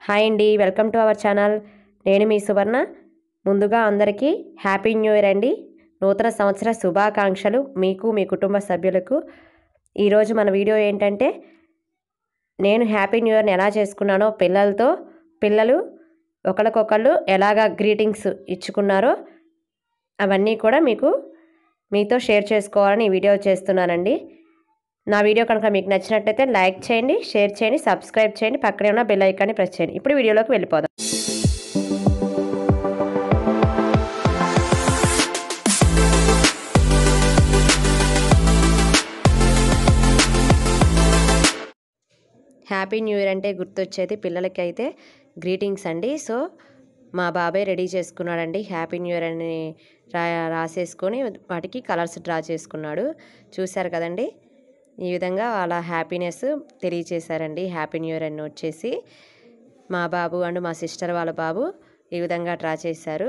hi అండి welcome to our channel నేను మీ సువర్ణ ముందుగా అందరికీ హ్యాపీ న్యూ ఇయర్ అండి నూతన సంవత్సర శుభాకాంక్షలు మీకు మీ కుటుంబ సభ్యులకు ఈరోజు మన వీడియో ఏంటంటే నేను హ్యాపీ న్యూ ఇయర్ని ఎలా చేసుకున్నానో పిల్లలతో పిల్లలు ఒకరికొకళ్ళు ఎలాగా గ్రీటింగ్స్ ఇచ్చుకున్నారో అవన్నీ కూడా మీకు మీతో షేర్ చేసుకోవాలని ఈ వీడియో చేస్తున్నానండి నా వీడియో కనుక మీకు నచ్చినట్లయితే లైక్ చేయండి షేర్ చేయండి సబ్స్క్రైబ్ చేయండి పక్కనే ఉన్న బెల్ ఐకాన్ని ప్రెస్ చేయండి ఇప్పుడు వీడియోలోకి వెళ్ళిపోదాం హ్యాపీ న్యూ ఇయర్ అంటే గుర్తొచ్చేది పిల్లలకైతే గ్రీటింగ్స్ అండి సో మా బాబాయ్ రెడీ చేసుకున్నాడండి హ్యాపీ న్యూ ఇయర్ అని రా రాసేసుకొని వాటికి కలర్స్ డ్రా చేసుకున్నాడు చూశారు కదండి ఈ విధంగా వాళ్ళ హ్యాపీనెస్ తెలియచేశారండి హ్యాపీ న్యూ ఇయర్ అని వచ్చేసి మా బాబు అండ్ మా సిస్టర్ వాళ్ళ బాబు ఈ విధంగా డ్రా చేశారు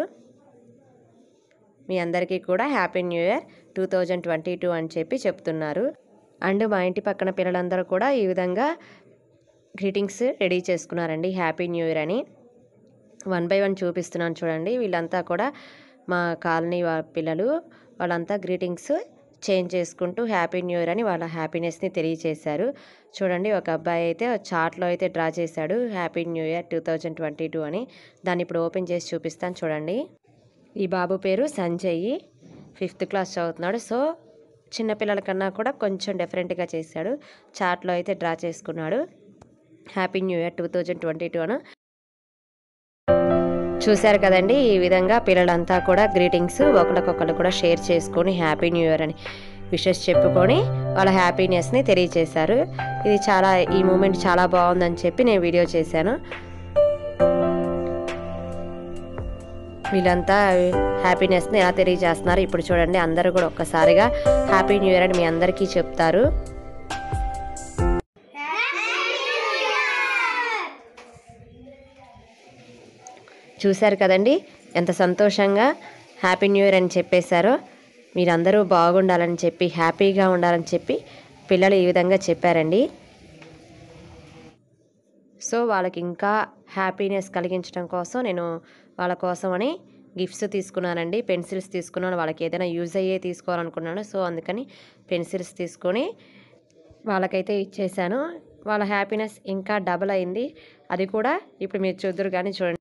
మీ అందరికీ కూడా happy new year two thousand twenty two అని చెప్పి చెప్తున్నారు అండ్ మా ఇంటి పక్కన పిల్లలందరూ కూడా ఈ విధంగా గ్రీటింగ్స్ రెడీ చేసుకున్నారండి హ్యాపీ న్యూ ఇయర్ అని వన్ బై వన్ చూపిస్తున్నాను చూడండి వీళ్ళంతా కూడా మా కాలనీ వా పిల్లలు వాళ్ళంతా గ్రీటింగ్స్ చేంజ్ చేసుకుంటూ హ్యాపీ న్యూ ఇయర్ అని వాళ్ళ హ్యాపీనెస్ని తెలియచేశారు చూడండి ఒక అబ్బాయి అయితే చార్ట్లో అయితే డ్రా చేశాడు happy new year two thousand twenty two అని దాన్ని ఇప్పుడు ఓపెన్ చేసి చూపిస్తాను చూడండి ఈ బాబు పేరు సంజయ్ ఫిఫ్త్ క్లాస్ చదువుతున్నాడు సో చిన్నపిల్లల కన్నా కూడా కొంచెం డిఫరెంట్గా చేశాడు చార్ట్లో అయితే డ్రా చేసుకున్నాడు happy new year two thousand twenty two అను చూశారు కదండి ఈ విధంగా పిల్లలంతా కూడా గ్రీటింగ్స్ ఒకరికొకరు కూడా షేర్ చేసుకొని హ్యాపీ న్యూ ఇయర్ అని విషెస్ చెప్పుకొని వాళ్ళ హ్యాపీనెస్ని తెలియచేశారు ఇది చాలా ఈ మూమెంట్ చాలా బాగుందని చెప్పి నేను వీడియో చేశాను వీళ్ళంతా హ్యాపీనెస్ని ఎలా తెలియజేస్తున్నారు ఇప్పుడు చూడండి అందరూ కూడా ఒక్కసారిగా హ్యాపీ న్యూ ఇయర్ అని మీ అందరికీ చెప్తారు చూశారు కదండి ఎంత సంతోషంగా హ్యాపీ న్యూ ఇయర్ అని చెప్పేశారో మీరందరూ బాగుండాలని చెప్పి హ్యాపీగా ఉండాలని చెప్పి పిల్లలు ఈ విధంగా చెప్పారండి సో వాళ్ళకి ఇంకా హ్యాపీనెస్ కలిగించడం కోసం నేను వాళ్ళ కోసం అని గిఫ్ట్స్ తీసుకున్నానండి పెన్సిల్స్ తీసుకున్నాను వాళ్ళకి ఏదైనా యూజ్ అయ్యే తీసుకోవాలనుకున్నాను సో అందుకని పెన్సిల్స్ తీసుకొని వాళ్ళకైతే ఇచ్చేసాను వాళ్ళ హ్యాపీనెస్ ఇంకా డబుల్ అయింది అది కూడా ఇప్పుడు మీరు చూద్దరు కానీ చూడండి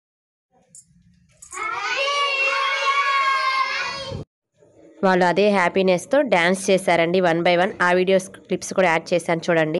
వాళ్ళు అదే హ్యాపీనెస్తో డ్యాన్స్ చేశారండి వన్ బై వన్ ఆ వీడియోస్ క్లిప్స్ కూడా యాడ్ చేశాను చూడండి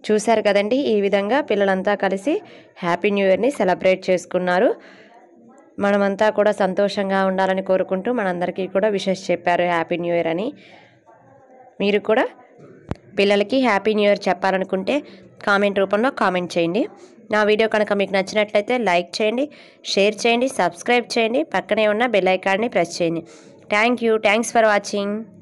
చూశారు కదండి ఈ విధంగా పిల్లలంతా కలిసి హ్యాపీ న్యూ ఇయర్ని సెలబ్రేట్ చేసుకున్నారు మనమంతా కూడా సంతోషంగా ఉండాలని కోరుకుంటూ మనందరికీ కూడా విషెస్ చెప్పారు హ్యాపీ న్యూ ఇయర్ అని మీరు కూడా పిల్లలకి హ్యాపీ న్యూ ఇయర్ చెప్పాలనుకుంటే కామెంట్ రూపంలో కామెంట్ చేయండి నా వీడియో కనుక మీకు నచ్చినట్లయితే లైక్ చేయండి షేర్ చేయండి సబ్స్క్రైబ్ చేయండి పక్కనే ఉన్న బెల్ ఐకాన్ని ప్రెస్ చేయండి thank you thanks for watching